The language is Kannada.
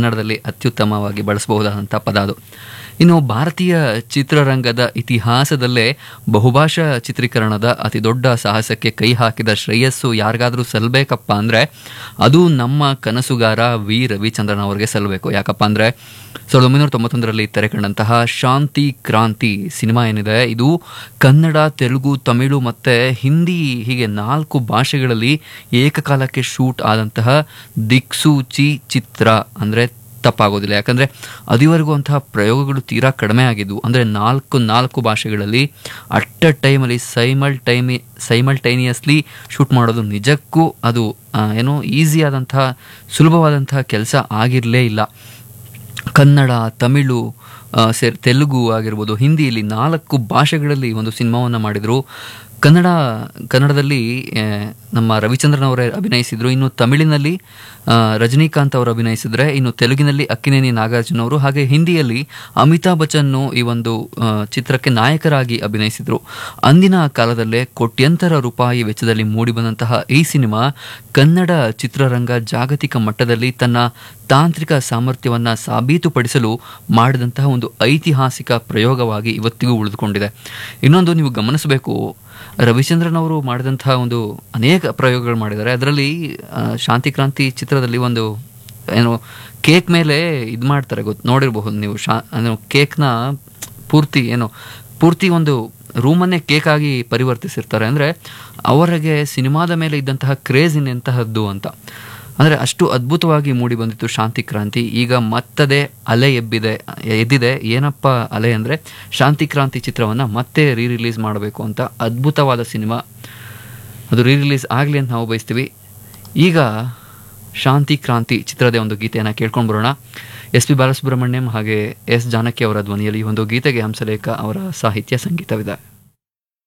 ಕನ್ನಡದಲ್ಲಿ ಅತ್ಯುತ್ತಮವಾಗಿ ಬಳಸಬಹುದಾದಂಥ ಪದ ಅದು ಇನ್ನು ಭಾರತೀಯ ಚಿತ್ರರಂಗದ ಇತಿಹಾಸದಲ್ಲೇ ಬಹುಭಾಷಾ ಚಿತ್ರೀಕರಣದ ಅತಿ ದೊಡ್ಡ ಸಾಹಸಕ್ಕೆ ಕೈ ಹಾಕಿದ ಶ್ರೇಯಸ್ಸು ಯಾರಿಗಾದರೂ ಸಲ್ಲಬೇಕಪ್ಪ ಅಂದರೆ ಅದು ನಮ್ಮ ಕನಸುಗಾರ ವಿ ರವಿಚಂದ್ರನ್ ಅವರಿಗೆ ಸಲ್ಲಬೇಕು ಯಾಕಪ್ಪ ಅಂದರೆ ಸಾವಿರದ ಒಂಬೈನೂರ ತೊಂಬತ್ತೊಂದರಲ್ಲಿ ತೆರೆ ಕಂಡಂತಹ ಶಾಂತಿ ಕ್ರಾಂತಿ ಸಿನಿಮಾ ಏನಿದೆ ಇದು ಕನ್ನಡ ತೆಲುಗು ತಮಿಳು ಮತ್ತು ಹಿಂದಿ ಹೀಗೆ ನಾಲ್ಕು ಭಾಷೆಗಳಲ್ಲಿ ಏಕಕಾಲಕ್ಕೆ ಶೂಟ್ ಆದಂತಹ ದಿಕ್ಸೂಚಿ ಚಿತ್ರ ಅಂದರೆ ತಪ್ಪಾಗೋದಿಲ್ಲ ಯಾಕಂದರೆ ಅದುವರೆಗೂ ಅಂತಹ ಪ್ರಯೋಗಗಳು ತೀರಾ ಕಡಿಮೆ ಆಗಿದ್ವು ಅಂದರೆ ನಾಲ್ಕು ನಾಲ್ಕು ಭಾಷೆಗಳಲ್ಲಿ ಅಟ್ ಅ ಟೈಮಲ್ಲಿ ಸೈಮಲ್ ಟೈಮಿ ಸೈಮಲ್ಟೈನಿಯಸ್ಲಿ ಶೂಟ್ ಮಾಡೋದು ನಿಜಕ್ಕೂ ಅದು ಆ, ಏನೋ ಈಸಿ ಆದಂತಹ ಸುಲಭವಾದಂತಹ ಕೆಲಸ ಆಗಿರಲೇ ಇಲ್ಲ ಕನ್ನಡ ತಮಿಳು ಆ, ಸೇರ್ ತೆಲುಗು ಆಗಿರ್ಬೋದು ಹಿಂದಿಯಲ್ಲಿ ನಾಲ್ಕು ಭಾಷೆಗಳಲ್ಲಿ ಒಂದು ಸಿನಿಮಾವನ್ನು ಮಾಡಿದರು ಕನ್ನಡ ಕನ್ನಡದಲ್ಲಿ ಆ, ನಮ್ಮ ರವಿಚಂದ್ರನ್ ಅವರೇ ಅಭಿನಯಿಸಿದರು ಇನ್ನು ತಮಿಳಿನಲ್ಲಿ ಆ, ರಜನಿಕಾಂತ್ ಅವರು ಅಭಿನಯಿಸಿದರೆ ಇನ್ನು ತೆಲುಗಿನಲ್ಲಿ ಅಕ್ಕಿನೇನಿ ನಾಗಾರ್ಜುನ ಅವರು ಹಾಗೆ ಹಿಂದಿಯಲ್ಲಿ ಅಮಿತಾಬ್ ಬಚ್ಚನ್ ಈ ಒಂದು ಆ, ಚಿತ್ರಕ್ಕೆ ನಾಯಕರಾಗಿ ಅಭಿನಯಿಸಿದರು ಅಂದಿನ ಕಾಲದಲ್ಲೇ ಕೋಟ್ಯಂತರ ರೂಪಾಯಿ ವೆಚ್ಚದಲ್ಲಿ ಮೂಡಿಬಂದಂತಹ ಈ ಸಿನಿಮಾ ಕನ್ನಡ ಚಿತ್ರರಂಗ ಜಾಗತಿಕ ಮಟ್ಟದಲ್ಲಿ ತನ್ನ ತಾಂತ್ರಿಕ ಸಾಮರ್ಥ್ಯವನ್ನು ಸಾಬೀತುಪಡಿಸಲು ಮಾಡಿದಂತಹ ಒಂದು ಐತಿಹಾಸಿಕ ಪ್ರಯೋಗವಾಗಿ ಇವತ್ತಿಗೂ ಉಳಿದುಕೊಂಡಿದೆ ಇನ್ನೊಂದು ನೀವು ಗಮನಿಸಬೇಕು ರವಿಚಂದ್ರನ್ ಅವರು ಮಾಡಿದಂತಹ ಒಂದು ಅನೇಕ ಪ್ರಯೋಗಗಳು ಮಾಡಿದ್ದಾರೆ ಅದರಲ್ಲಿ ಆ, ಶಾಂತಿ ಕ್ರಾಂತಿ ಚಿತ್ರದಲ್ಲಿ ಒಂದು ಏನು ಕೇಕ್ ಮೇಲೆ ಇದು ಮಾಡ್ತಾರೆ ಗೊತ್ತು ನೋಡಿರಬಹುದು ನೀವು ಶಾ ಏನು ಕೇಕ್ನ ಪೂರ್ತಿ ಏನು ಪೂರ್ತಿ ಒಂದು ರೂಮನ್ನೇ ಕೇಕ್ ಆಗಿ ಪರಿವರ್ತಿಸಿರ್ತಾರೆ ಅಂದರೆ ಅವರಿಗೆ ಸಿನಿಮಾದ ಮೇಲೆ ಇದ್ದಂತಹ ಕ್ರೇಜ್ ಇನ್ನೆಂತಹದ್ದು ಅಂತ ಅಂದರೆ ಅಷ್ಟು ಅದ್ಭುತವಾಗಿ ಮೂಡಿ ಬಂದಿತ್ತು ಶಾಂತಿ ಕ್ರಾಂತಿ ಈಗ ಮತ್ತದೇ ಅಲೆ ಎಬ್ಬಿದೆ ಎದ್ದಿದೆ ಏನಪ್ಪ ಅಲೆ ಅಂದರೆ ಶಾಂತಿ ಕ್ರಾಂತಿ ಚಿತ್ರವನ್ನು ಮತ್ತೆ ರೀ ರಿಲೀಸ್ ಮಾಡಬೇಕು ಅಂತ ಅದ್ಭುತವಾದ ಸಿನಿಮಾ ಅದು ರೀ ರಿಲೀಸ್ ಆಗಲಿ ಅಂತ ನಾವು ಬಯಸ್ತೀವಿ ಈಗ ಶಾಂತಿ ಕ್ರಾಂತಿ ಚಿತ್ರದ ಒಂದು ಗೀತೆಯನ್ನು ಕೇಳ್ಕೊಂಡು ಬರೋಣ ಎಸ್ ಪಿ ಬಾಲಸುಬ್ರಹ್ಮಣ್ಯಂ ಹಾಗೆ ಎಸ್ ಜಾನಕಿ ಅವರ ಧ್ವನಿಯಲ್ಲಿ ಈ ಒಂದು ಗೀತೆಗೆ ಹಂಸಲೇಖ ಅವರ ಸಾಹಿತ್ಯ ಸಂಗೀತವಿದೆ